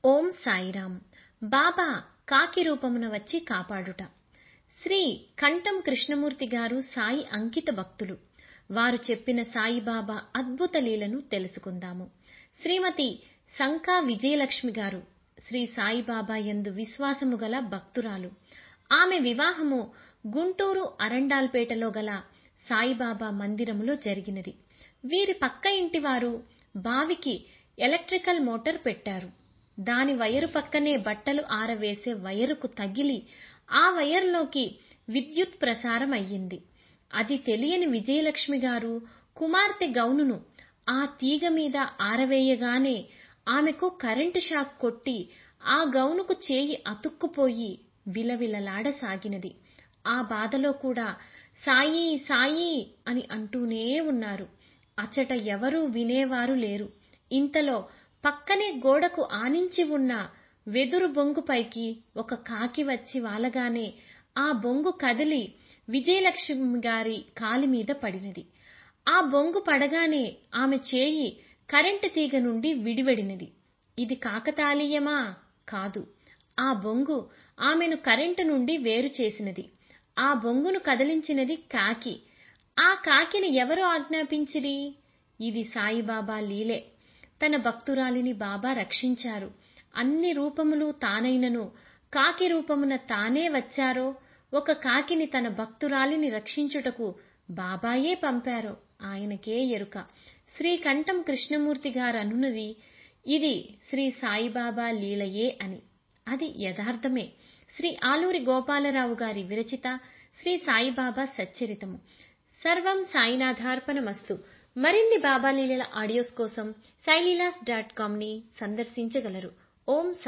ఓం సాయిరామ్ బాబా కాకి రూపమున వచ్చి కాపాడుట శ్రీ కంఠం కృష్ణమూర్తి గారు సాయి అంకిత భక్తులు వారు చెప్పిన సాయిబాబా అద్భుత లీలను తెలుసుకుందాము శ్రీమతి సంకా విజయలక్ష్మి గారు శ్రీ సాయిబాబా యందు విశ్వాసము గల భక్తురాలు ఆమె వివాహము గుంటూరు అరండాల్పేటలో గల సాయిబాబా మందిరములో జరిగినది వీరి పక్క ఇంటివారు బావికి ఎలక్ట్రికల్ మోటార్ పెట్టారు దాని వైరు పక్కనే బట్టలు ఆరవేసే వైరుకు తగిలి ఆ వైర్లోకి విద్యుత్ ప్రసారం అయ్యింది అది తెలియని విజయలక్ష్మి గారు కుమార్తె గౌనును ఆ తీగ మీద ఆరవేయగానే ఆమెకు కరెంటు షాక్ కొట్టి ఆ గౌనుకు చేయి అతుక్కుపోయి విలవిలలాడసాగినది ఆ బాధలో కూడా సాయీ సాయీ అని అంటూనే ఉన్నారు అచట ఎవరూ వినేవారు లేరు ఇంతలో పక్కనే గోడకు ఆనించి ఉన్న వెదురు బొంగుపైకి ఒక కాకి వచ్చి వాలగానే ఆ బొంగు కదిలి విజయలక్ష్మి గారి కాలి మీద పడినది ఆ బొంగు పడగానే ఆమె చేయి కరెంటు తీగ నుండి విడివడినది ఇది కాకతాళీయమా కాదు ఆ బొంగు ఆమెను కరెంటు నుండి వేరు చేసినది ఆ బొంగును కదిలించినది కాకి ఆ కాకిని ఎవరు ఆజ్ఞాపించిరి ఇది సాయిబాబా లీలే తన భక్తురాలిని బాబా రక్షించారు అన్ని రూపములు తానైనను కాకి రూపమున తానే వచ్చారో ఒక కాకిని తన భక్తురాలిని రక్షించుటకు బాబాయే పంపారో ఆయనకే ఎరుక శ్రీ కంఠం కృష్ణమూర్తి గారనునది ఇది శ్రీ సాయిబాబా లీలయే అని అది యథార్థమే శ్రీ ఆలూరి గోపాలరావు గారి విరచిత శ్రీ సాయిబాబా సచ్చరితము సర్వం సాయినాథార్పణమస్తు మరిన్ని బాబా లీలల ఆడియోస్ కోసం సాయిలీలాస్ డాట్ కామ్ ని సందర్శించగలరు ఓం